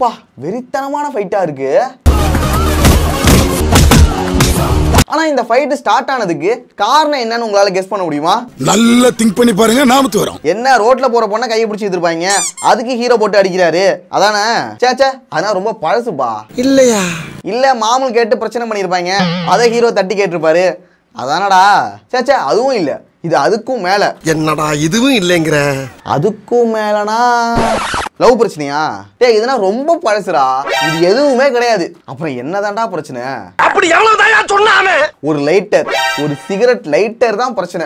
பா வெறித்தனமான ஃபைட்டா இருக்கு ஆனா இந்த ஃபைட் ஸ்டார்ட் ஆனதுக்கு காரணம் என்னன்னு உங்களால கெஸ் பண்ண முடியுமா நல்லா திங்க் பண்ணி பாருங்க நாமத்து வரும் என்ன ரோட்ல போற பொண்ணை கையை பிடிச்சி இருப்பாங்க அதுக்கு ஹீரோ போட்டு அடிக்கிறாரு அதானே சே சே அதெல்லாம் ரொம்ப பழசுப்பா இல்லையா இல்ல மாமூல் கேட்டு பிரச்சனை பண்ணிருப்பாங்க அதை ஹீரோ தட்டி கேட்டிருப்பாரு அதானடா சே சே அதுவும் இல்ல இது அதுக்கும் மேல என்னடா இதுவும் இல்லைங்கிற அதுக்கும் மேலனா லவ் பிரச்சனையா டேய் இதெல்லாம் ரொம்ப பழசுடா இது எதுவுமே கிடையாது அப்புறம் என்னதான்டா பிரச்சனை அப்படி எவ்வளவுதான் சொன்னானே ஒரு லைட்டர் ஒரு சிகரெட் லைட்டர் தான் பிரச்சனை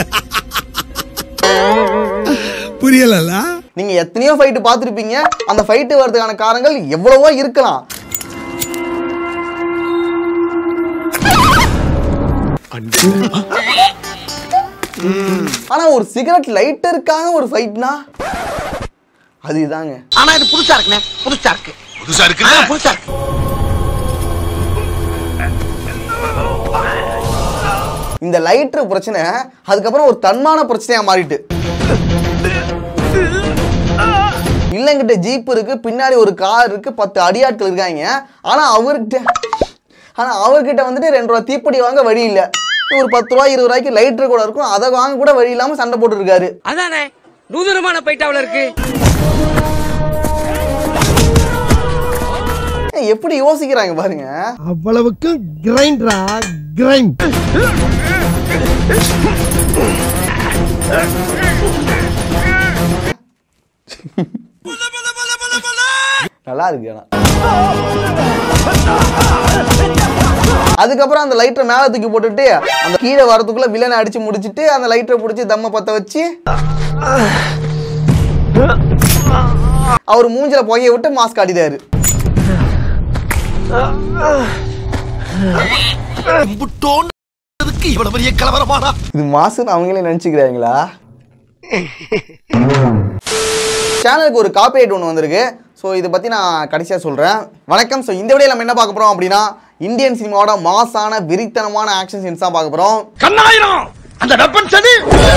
புரியலல்ல நீங்க எத்தனையோ ஃபைட்டு பார்த்துருப்பீங்க அந்த ஃபைட்டு வர்றதுக்கான காரணங்கள் எவ்வளவோ இருக்கலாம் ஆனா ஒரு சிகரெட் லைட்டருக்காக ஒரு ஃபைட்னா அது இதாங்க ஆனா இது புதுசா இருக்குண்ணே புதுசா இருக்கு புதுசா இருக்கு ஆ, புதுசா இருக்கு இந்த லைட்டர் பிரச்சனை அதுக்கப்புறம் ஒரு தன்மான பிரச்சனையா மாறிட்டு இல்லங்கிட்ட ஜீப் இருக்கு பின்னாடி ஒரு கார் இருக்கு பத்து அடியாட்கள் இருக்காங்க ஆனா அவர்கிட்ட ஆனா அவர்கிட்ட வந்துட்டு ரெண்டு ரூபா தீப்பெட்டி வாங்க வழி இல்ல ஒரு பத்து ரூபா இருபது ரூபாய்க்கு லைட்டர் கூட இருக்கும் அதை வாங்க கூட வழி இல்லாம சண்டை போட்டு இருக்காரு அதானே நூதனமான பைட்டாவில் இருக்கு எப்படி யோசிக்கிறாங்க பாருங்க அவ்வளவுக்கு கிரைண்டரா கிரைண்ட் நல்லா இருக்கு ஆனா அதுக்கப்புறம் அந்த லைட்டரை மேல தூக்கி போட்டுட்டு அந்த கீழே வரதுக்குள்ள வில்லனை அடிச்சு முடிச்சிட்டு அந்த லைட்டரை பிடிச்சி தம்ம பத்த வச்சு அவர் மூஞ்சில புகைய விட்டு மாஸ்க் காட்டிட்டாரு புட்டோன்னு இவ்வளவு பெரிய கலவரமாடா இது மாசுன்னு அவங்களே நினைச்சுக்கிறாங்களா சேனலுக்கு ஒரு காப்பிரைட் ஒன்று வந்திருக்கு ஸோ இதை பற்றி நான் கடைசியாக சொல்கிறேன் வணக்கம் ஸோ இந்த வீடியோவில் நம்ம என்ன பார்க்க போகிறோம் அப்படின்னா இந்தியன் சினிமாவோட மாசான வெறித்தனமான ஆக்ஷன் சீன்ஸ் தான் பார்க்க போகிறோம் கண்ணாயிரம் அந்த வெப்பன் சதி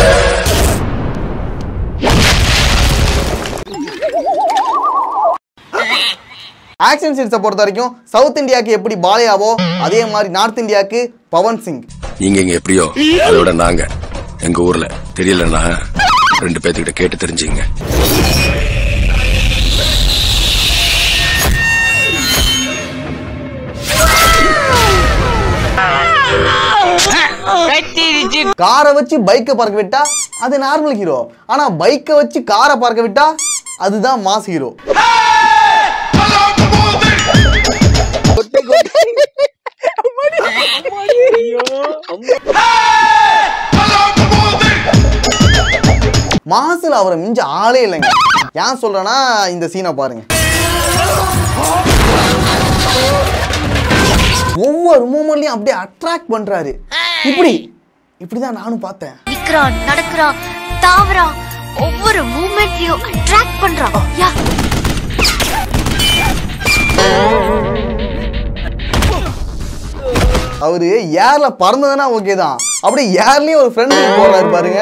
ஆக்ஷன் சீன்ஸை பொறுத்த வரைக்கும் சவுத் இந்தியாவுக்கு எப்படி பாலையாவோ அதே மாதிரி நார்த் இந்தியாவுக்கு பவன் சிங் நீங்க இங்க எப்படியோ அதோட நாங்க எங்க ஊர்ல தெரியலன்னா ரெண்டு பேத்துக்கிட்ட கேட்டு தெரிஞ்சுங்க காரை வச்சு பைக்கை பார்க்க விட்டா அது நார்மல் ஹீரோ ஆனால் பைக்கை வச்சு காரை பார்க்க விட்டா அதுதான் மாஸ் ஹீரோ மாசுல அவரை மிஞ்ச ஆளே இல்லைங்க ஏன் சொல்றேன்னா இந்த சீனை பாருங்க ஒவ்வொரு மூமெண்ட்லயும் அப்படியே அட்ராக்ட் பண்றாரு இப்படி இப்படிதான் நானும் பார்த்தேன் நிக்கிறான் நடக்கிறான் தாவறான் ஒவ்வொரு மூமெண்ட்லயும் அட்ராக்ட் பண்றான் யா அவரு ஏர்ல பறந்ததுன்னா ஓகே தான் அப்படியே ஏர்லயே ஒரு ஃப்ரெண்ட் போறாரு பாருங்க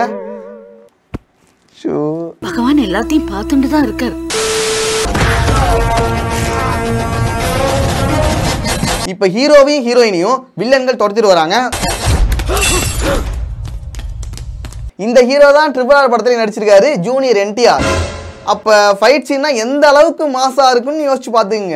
ஷோ பகவான் எல்லாத்தையும் பார்த்துட்டு தான் இருக்காரு இப்ப ஹீரோவையும் ஹீரோயினையும் வில்லன்கள் துரத்திட்டு வராங்க இந்த ஹீரோ தான் ட்ரிபிள் ஆர் படத்துல நடிச்சிருக்காரு ஜூனியர் என்டிஆர் அப்ப ஃபைட் சீன்னா எந்த அளவுக்கு மாசா இருக்குன்னு யோசிச்சு பாத்துங்க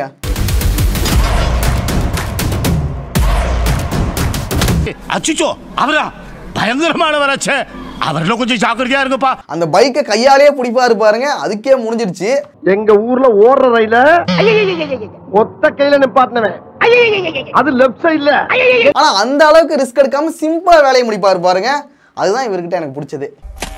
அச்சுச்சோ அவரா பயங்கரமானவராச்சே அவர்ல கொஞ்சம் ஜாக்கிரதையா இருங்கப்பா அந்த பைக்கை கையாலேயே பிடிப்பாரு பாருங்க அதுக்கே முடிஞ்சிருச்சு எங்க ஊர்ல ஓடுற ரயில ஒத்த கையில நிப்பாட்டினவன் அது லெஃப்ட் சைடுல ஆனா அந்த அளவுக்கு ரிஸ்க் எடுக்காம சிம்பிளா வேலையை முடிப்பாரு பாருங்க அதுதான் இவர்கிட்ட எனக்கு பிடிச்சது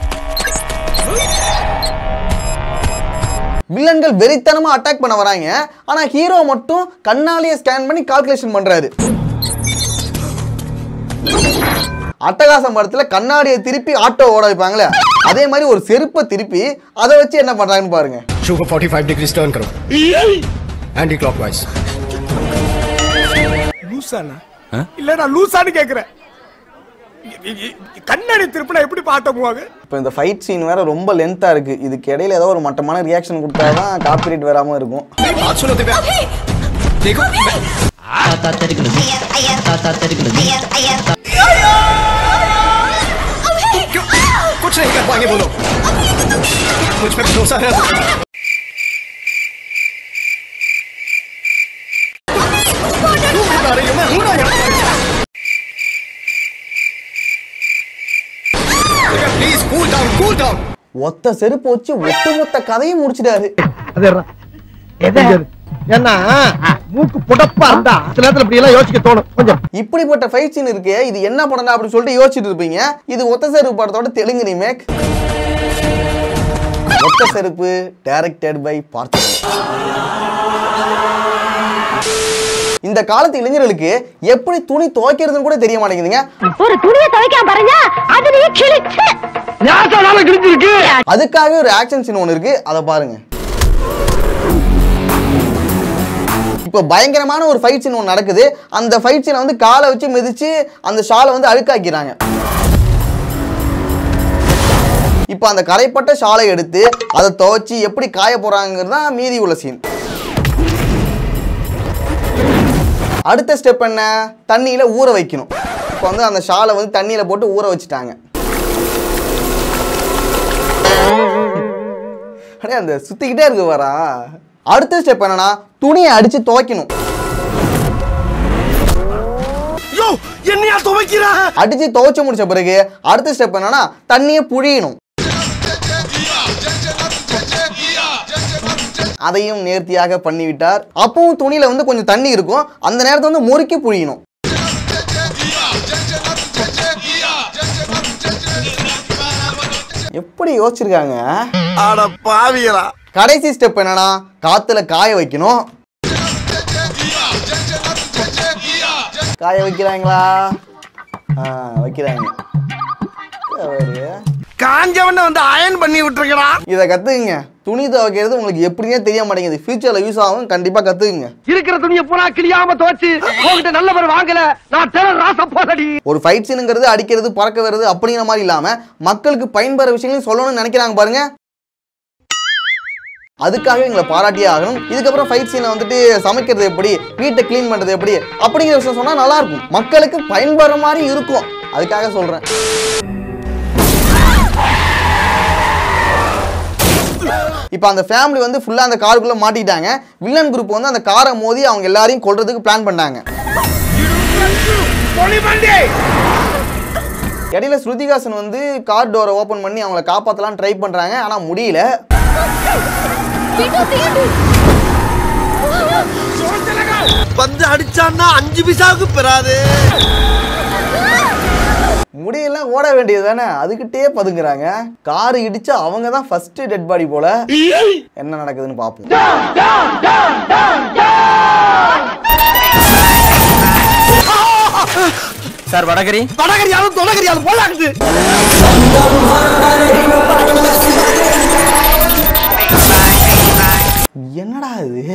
வில்லன்கள் வெறித்தனமா அட்டாக் பண்ண வராங்க ஆனா ஹீரோ மட்டும் கண்ணாலேயே ஸ்கேன் பண்ணி கால்குலேஷன் பண்றாரு அட்டகாசம் படத்துல கண்ணாடியை திருப்பி ஆட்டோ ஓட வைப்பாங்களே அதே மாதிரி ஒரு செருப்பை திருப்பி அதை வச்சு என்ன பண்றாங்கன்னு பாருங்க शू को 45 डिग्री टर्न करो एंटी क्लॉकवाइज லூசானா இல்ல நான் லூசான்னு கேக்குறேன் கண்ணாடி திருப்பினா எப்படி பாட்ட போவாங்க இப்போ இந்த ஃபைட் சீன் வேற ரொம்ப லென்த்தாக இருக்கு இதுக்கு இடையில ஏதோ ஒரு மட்டமான ரியாக்ஷன் கொடுத்தா தான் காப்பிரைட் வராமல் இருக்கும் बात सुनो दिव्या देखो मैं- क्यों कुछ नहीं कर पाएंगे बोलो मुझ पे भरोसा है तू बता रही हो मैं हूं ना यहाँ please cool down cool down ஒத்த செருப்பு வச்சு ஒட்டுமொத்த கதையும் முடிச்சிட்டாரு அது ஏறுடா. எது? ஏன்னா மூக்கு புடப்பா இருந்தா சில நேரத்துல இப்படி எல்லாம் யோசிக்க தோணும் கொஞ்சம் இப்படிப்பட்ட ஃபைட் சீன் இருக்கே இது என்ன படம்டா அப்படின்னு சொல்லிட்டு யோசிச்சுட்டு இருப்பீங்க இது ஒத்த செருப்பு படத்தோட தெலுங்கு ரீமேக் ஒத்த செருப்பு டைரக்டட் பை பார்த்தி இந்த காலத்து இளைஞர்களுக்கு எப்படி துணி துவைக்கிறதுன்னு கூட தெரிய மாட்டேங்குதுங்க ஒரு துணியை துவைக்காம பாருங்க அதுலயே கிழிச்சு ஞாபகம் கிழிஞ்சிருக்கு அதுக்காகவே ஒரு ஆக்ஷன் சீன் ஒன்று இருக்கு அதை பாருங்க இப்போ பயங்கரமான ஒரு ஃபைட் சீன் ஒன்று நடக்குது அந்த ஃபைட் சீனை வந்து காலை வச்சு மிதிச்சு அந்த ஷாலை வந்து அழுக்காக்கிறாங்க இப்போ அந்த கரைப்பட்ட ஷாலை எடுத்து அதை துவைச்சி எப்படி காய போறாங்கிறது தான் மீதி உள்ள சீன் அடுத்த ஸ்டெப் என்ன தண்ணியில ஊற வைக்கணும் இப்போ வந்து அந்த ஷாலை வந்து தண்ணியில போட்டு ஊற வச்சுட்டாங்க அடே அந்த சுத்திக்கிட்டே இருக்கு வரா அடுத்த ஸ்டெப் என்னன்னா துணியை அடிச்சு துவைக்கணும் யோ என்னையா துவைக்கிறா அடிச்சு துவைச்சு முடிச்ச பிறகு அடுத்த ஸ்டெப் என்னன்னா தண்ணியை புழியணும் அதையும் நேர்த்தியாக பண்ணிவிட்டார் அப்பவும் துணியில வந்து கொஞ்சம் தண்ணி இருக்கும் அந்த நேரத்தை வந்து முறுக்கி புழியணும் எப்படி யோசிச்சிருக்காங்க அட பாவிகளா கடைசி ஸ்டெப் என்னன்னா காத்துல காய வைக்கணும் காய வைக்கிறாங்களா ஆ வைக்கிறாங்க அவரு. காஞ்சவன வந்து அயன் பண்ணி விட்டுருக்கடா இதை கத்துக்குங்க துணி துவைக்கிறது உங்களுக்கு எப்படின்னே தெரிய மாட்டேங்குது ஃபியூச்சர்ல யூஸ் ஆகும் கண்டிப்பா கத்துக்குங்க இருக்கிற துணியை பூரா கிளியாம துவைச்சு உங்ககிட்ட நல்ல பேர் வாங்கல நான் டெரர் ராசா போதடி ஒரு ஃபைட் சீனுங்கிறது அடிக்கிறது பறக்க வருது அப்படிங்கிற மாதிரி இல்லாம மக்களுக்கு பயன்பெற விஷயங்களையும் சொல்லணும்னு நினைக்கிறாங்க பாருங்க அதுக்காக எங்களை பாராட்டியே ஆகணும் இதுக்கப்புறம் ஃபைட் சீனை வந்துட்டு சமைக்கிறது எப்படி வீட்டை க்ளீன் பண்றது எப்படி அப்படிங்கிற விஷயம் சொன்னா நல்லா இருக்கும் மக்களுக்கு பயன்பெற மாதிரி இருக்கும் அதுக்காக சொல்றேன் இப்போ அந்த ஃபேமிலி வந்து ஃபுல்லாக அந்த காருக்குள்ளே மாட்டிட்டாங்க வில்லன் குரூப் வந்து அந்த காரை மோதி அவங்க எல்லாரையும் கொல்றதுக்கு பிளான் பண்ணாங்க இடையில ஸ்ருதிகாசன் வந்து கார் டோரை ஓபன் பண்ணி அவங்கள காப்பாத்தலாம் ட்ரை பண்றாங்க ஆனா முடியல வந்து அடிச்சான்னா அஞ்சு பிசாவுக்கு பெறாது முடியல ஓட வேண்டியது தானே அதுக்கிட்டே பதுங்குறாங்க கார் இடிச்சு அவங்க தான் ஃபர்ஸ்ட் டெட் பாடி போல என்ன நடக்குதுன்னு பார்ப்போம் சார் வடகரி வடகரியாலும் தொடகரியாலும் போலாக்குது என்னடா இது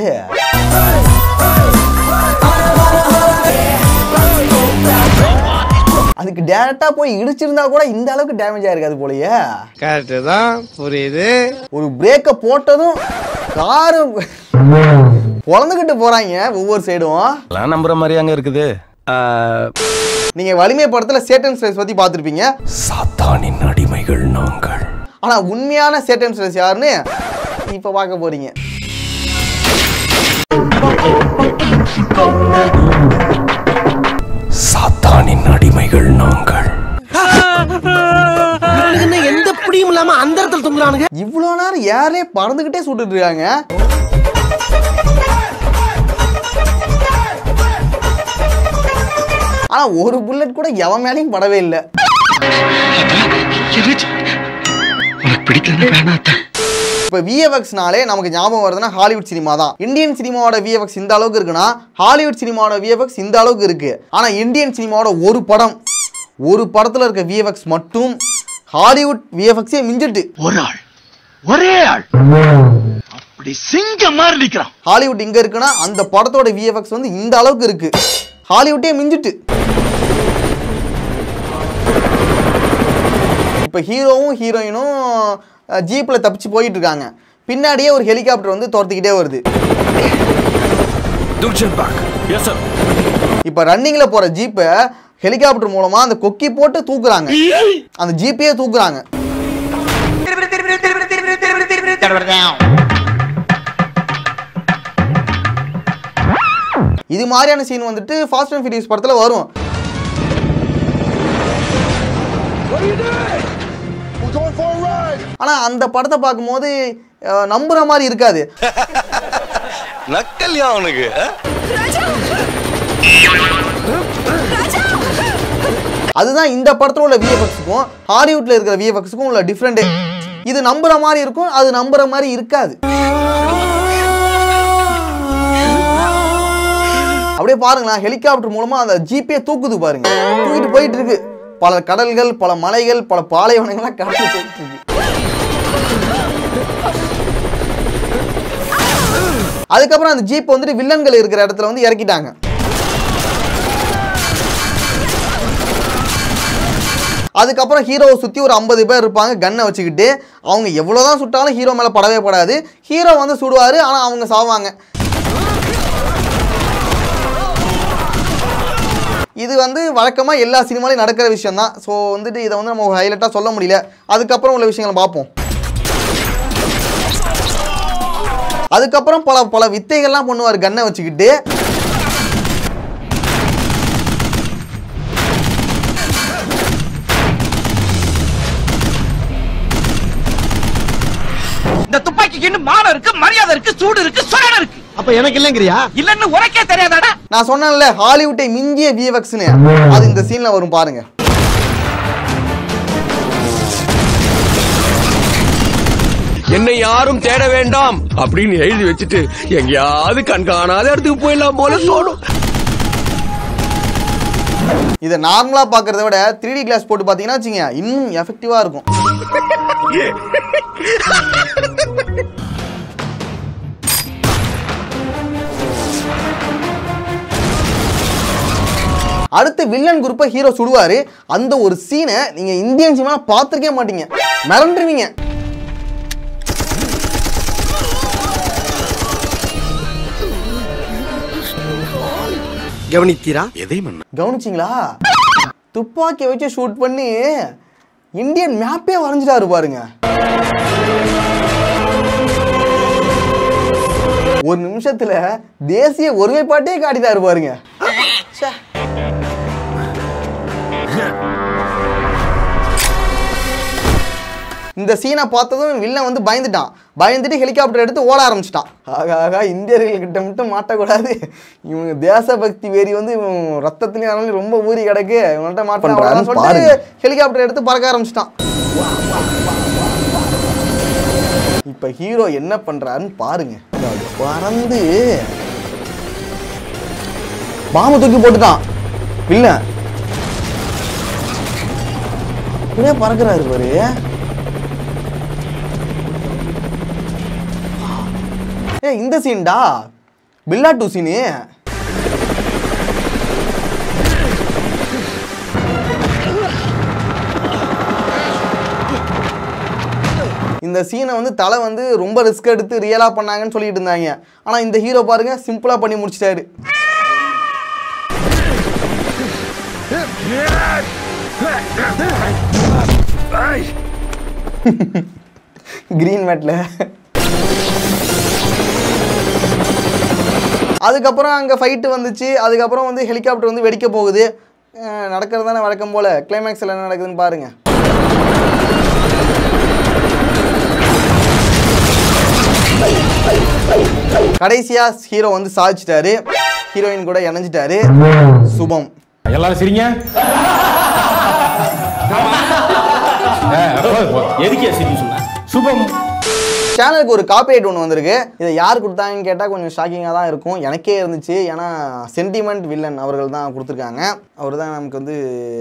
அதுக்கு டேரக்டா போய் இடிச்சிருந்தா கூட இந்த அளவுக்கு டேமேஜ் ஆயிருக்காது போலயே கரெக்டு தான் புரியுது ஒரு பிரேக்கை போட்டதும் காரு பொழந்துக்கிட்டு போறாங்க ஒவ்வொரு சைடும் எல்லாம் நம்புற மாதிரி அங்க இருக்குது நீங்க வலிமை படத்துல சேட்டன் ஸ்ட்ரைஸ் பத்தி பார்த்திருப்பீங்க சாத்தானின் அடிமைகள் நாங்கள் ஆனா உண்மையான சேட்டன் ஸ்ட்ரைஸ் யாருன்னு இப்ப பார்க்க போறீங்க சாத்தானின் அடிமைகள் நாங்கள் என்ன எந்த புடியும் இல்லாம அந்த இடத்துல தொங்குறானுங்க இவ்வளோ நேரம் யாரே பறந்துக்கிட்டே சுட்டுட்டு இருக்காங்க ஆனா ஒரு புல்லட் கூட எவன் மேலேயும் படவே இல்லை இப்போ விஎஃப்எக்ஸ்னாலே நமக்கு ஞாபகம் வருதுன்னா ஹாலிவுட் சினிமா தான் இந்தியன் சினிமாவோட விஎஃப்எக்ஸ் இந்த அளவுக்கு இருக்குன்னா ஹாலிவுட் சினிமாவோட விஎஃப்எக்ஸ் இந்த அளவுக்கு இருக்கு ஆனா இந்தியன் சினிமாவோட ஒரு படம் ஒரு படத்துல இருக்க விஎஃப்எக்ஸ் மட்டும் ஹாலிவுட் விஎஃப்எக்ஸே மிஞ்சிட்டு ஒரு ஆள் ஒரே ஆள் அப்படி சிங்கம் மாதிரி நிக்கிறான் ஹாலிவுட் இங்க இருக்குன்னா அந்த படத்தோட விஎஃப்எக்ஸ் வந்து இந்த அளவுக்கு இருக்கு ஹாலிவுட்டே மிஞ்சிட்டு இப்போ ஹீரோவும் ஹீரோயினும் ஜீப்பில் தப்பிச்சு போயிட்டு இருக்காங்க பின்னாடியே ஒரு ஹெலிகாப்டர் வந்து துரத்திக்கிட்டே வருது துர்ஜன் பேக் எஸ் சார் இப்போ ரன்னிங்கில் போகிற ஜீப்பை ஹெலிகாப்டர் மூலமாக அந்த கொக்கி போட்டு தூக்குறாங்க அந்த ஜீப்பையே தூக்குறாங்க இது மாதிரியான சீன் வந்துட்டு ஃபாஸ்ட் அண்ட் ஃபியூரியஸ் படத்தில் வரும் ஆனால் அந்த படத்தை பார்க்கும்போது அஹ், நம்புற மாதிரி இருக்காது நக்கல்யா அவனுக்கு அதுதான் இந்த படத்தில் உள்ள விஎஃப்எக்ஸுக்கும் ஹாலிவுட்ல இருக்கிற விஎஃப்எக்ஸுக்கும் உள்ள டிஃப்ரெண்ட்டே இது நம்புற மாதிரி இருக்கும் அது நம்புற மாதிரி இருக்காது அப்படியே பாருங்களேன் ஹெலிகாப்டர் மூலமா அந்த ஜீப்பே தூக்குது பாருங்க தூக்கிட்டு போயிட்டு இருக்கு பல கடல்கள் பல மலைகள் பல பாலைவனங்கள்லாம் கடந்து போயிட்டு இருக்கு அதுக்கப்புறம் அந்த ஜீப் வந்துட்டு வில்லன்கள் இருக்கிற இடத்துல வந்து இறக்கிட்டாங்க அதுக்கப்புறம் ஹீரோவை சுற்றி ஒரு ஐம்பது பேர் இருப்பாங்க கன்னை வச்சுக்கிட்டு அவங்க எவ்வளோதான் சுட்டாலும் ஹீரோ மேலே படவே படாது ஹீரோ வந்து சுடுவார் ஆனால் அவங்க சாவாங்க இது வந்து வழக்கமாக எல்லா சினிமாலையும் நடக்கிற விஷயம் தான் ஸோ வந்துட்டு இதை வந்து நம்ம ஹைலைட்டாக சொல்ல முடியல அதுக்கப்புறம் உள்ள விஷயங்களை பார்ப்போம் அதுக்கப்புறம் பல பல வித்தைகள்லாம் பண்ணுவார் கன்னை வச்சுக்கிட்டு இந்த துப்பாக்கிக்கு இன்னும் மானம் இருக்கு மரியாதை இருக்கு சூடு இருக்கு சுரணம் இருக்கு அப்ப எனக்கு இல்லைங்கிறியா இல்லன்னு உனக்கே தெரியாதாடா நான் சொன்னேன்ல ஹாலிவுட்டை மிஞ்சிய விஎஃப்எக்ஸ்னு அது இந்த சீன்ல வரும் பாருங்க என்னை யாரும் தேட வேண்டாம் அப்படின்னு எழுதி வச்சுட்டு எங்கேயாவது கண்காணாத இடத்துக்கு போயிடலாம் போல தோணும் இதை நார்மலாக பார்க்கறத விட த்ரீ டி கிளாஸ் போட்டு பார்த்தீங்கன்னா வச்சுங்க இன்னும் எஃபெக்டிவாக இருக்கும் அடுத்து வில்லன் குரூப்பை ஹீரோ சுடுவாரு அந்த ஒரு சீனை நீங்க இந்தியன் சினிமா பார்த்துருக்கே மாட்டீங்க மிரண்டுருவீங்க கவனித்தீரா எதை மன்ன கவனிச்சிங்களா துப்பாக்கியை வச்சு ஷூட் பண்ணி இந்தியன் மேப்பே வரைஞ்சிட்டாரு பாருங்க ஒரு நிமிஷத்துல தேசிய ஒருமைப்பாட்டே காட்டிட்டாரு பாருங்க ச்சே. இந்த சீனை பார்த்ததும் வில்லன் வந்து பயந்துட்டான் பயந்துட்டு ஹெலிகாப்டர் எடுத்து ஓட ஆரம்பிச்சிட்டான் ஆகா ஆகா இந்தியர்கள்கிட்ட மட்டும் மாட்டக்கூடாது இவங்க தேசபக்தி வெறி வந்து இவன் ரத்தத்துலயும் அதனால ரொம்ப ஊறி கிடக்கு இவங்கள்ட்ட மாட்டான் சொல்லிட்டு ஹெலிகாப்டர் எடுத்து பறக்க ஆரம்பிச்சிட்டான் இப்ப ஹீரோ என்ன பண்றாருன்னு பாருங்க அது பறந்து பாம்பு தூக்கி போட்டுட்டான் வில்லன் இப்படியே பறக்குறாரு பாரு ஏ இந்த சீன்டா பில்லா டூ சீனு இந்த சீனை வந்து தலை வந்து ரொம்ப ரிஸ்க் எடுத்து ரியலாக பண்ணாங்கன்னு சொல்லிட்டு இருந்தாங்க ஆனால் இந்த ஹீரோ பாருங்க சிம்பிளாக பண்ணி முடிச்சிட்டாரு கிரீன் மேட்ல அதுக்கப்புறம் அங்கே ஃபைட்டு வந்துச்சு அதுக்கப்புறம் வந்து ஹெலிகாப்டர் வந்து வெடிக்க போகுது அஹ் நடக்கிறது தானே வழக்கம் போல் கிளைமேக்ஸில் என்ன நடக்குதுன்னு பாருங்க கடைசியா ஹீரோ வந்து சாதிச்சிட்டாரு ஹீரோயின் கூட இணைஞ்சிட்டாரு சுபம் எல்லாரும் சரிங்க எதுக்கே சரி சொன்ன சுபம் சேனலுக்கு ஒரு காப்பிரைட் ஒன்று வந்திருக்கு இதை யார் கொடுத்தாங்கன்னு கேட்டால் கொஞ்சம் ஷாக்கிங்காக தான் இருக்கும் எனக்கே இருந்துச்சு ஏன்னா சென்டிமெண்ட் வில்லன் அவர்கள் தான் கொடுத்துருக்காங்க அவர் தான் நமக்கு வந்து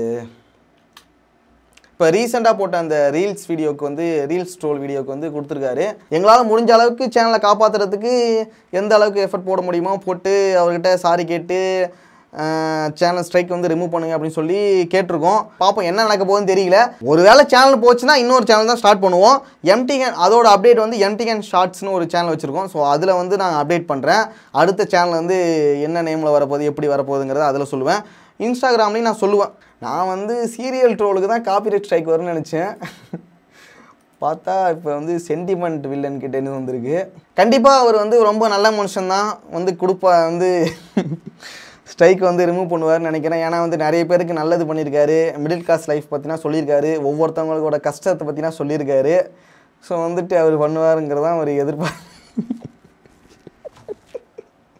இப்போ ரீசெண்டாக போட்ட அந்த ரீல்ஸ் வீடியோக்கு வந்து ரீல்ஸ் ட்ரோல் வீடியோக்கு வந்து கொடுத்துருக்காரு எங்களால் முடிஞ்ச அளவுக்கு சேனலை காப்பாற்றுறதுக்கு எந்த அளவுக்கு எஃபர்ட் போட முடியுமோ போட்டு அவர்கிட்ட சாரி கேட்டு சேனல் ஸ்ட்ரைக் வந்து ரிமூவ் பண்ணுங்க அப்படின்னு சொல்லி கேட்டிருக்கோம் பார்ப்போம் என்ன நடக்க போகுதுன்னு தெரியல ஒருவேளை சேனல் போச்சுன்னா இன்னொரு சேனல் தான் ஸ்டார்ட் பண்ணுவோம் எம்டிகன் அதோட அப்டேட் வந்து எம்டிகன் ஷார்ட்ஸ்னு ஒரு சேனல் வச்சுருக்கோம் ஸோ அதில் வந்து நான் அப்டேட் பண்ணுறேன் அடுத்த சேனல் வந்து என்ன நேமில் வரப்போகுது எப்படி வரப்போகுதுங்கிறத அதில் சொல்லுவேன் இன்ஸ்டாகிராம்லேயும் நான் சொல்லுவேன் நான் வந்து சீரியல் ட்ரோலுக்கு தான் காப்பிரைட் ஸ்ட்ரைக் வரும்னு நினச்சேன் பார்த்தா இப்போ வந்து சென்டிமெண்ட் வில்லன் கிட்ட இருந்து வந்திருக்கு கண்டிப்பாக அவர் வந்து ரொம்ப நல்ல மனுஷன்தான் வந்து கொடுப்பா வந்து ஸ்ட்ரைக் வந்து ரிமூவ் பண்ணுவார்னு நினைக்கிறேன் ஏன்னா வந்து நிறைய பேருக்கு நல்லது பண்ணியிருக்காரு மிடில் கிளாஸ் லைஃப் பற்றினா சொல்லியிருக்காரு ஒவ்வொருத்தவங்களோட கஷ்டத்தை பற்றினா சொல்லியிருக்காரு ஸோ வந்துட்டு அவர் பண்ணுவாருங்கிறதான் ஒரு எதிர்பார்ப்பு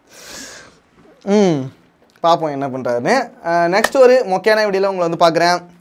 ம் பார்ப்போம் என்ன பண்ணுறாருன்னு நெக்ஸ்ட் ஒரு மொக்கையான வீடியோவில் உங்களை வந்து பார்க்குறேன்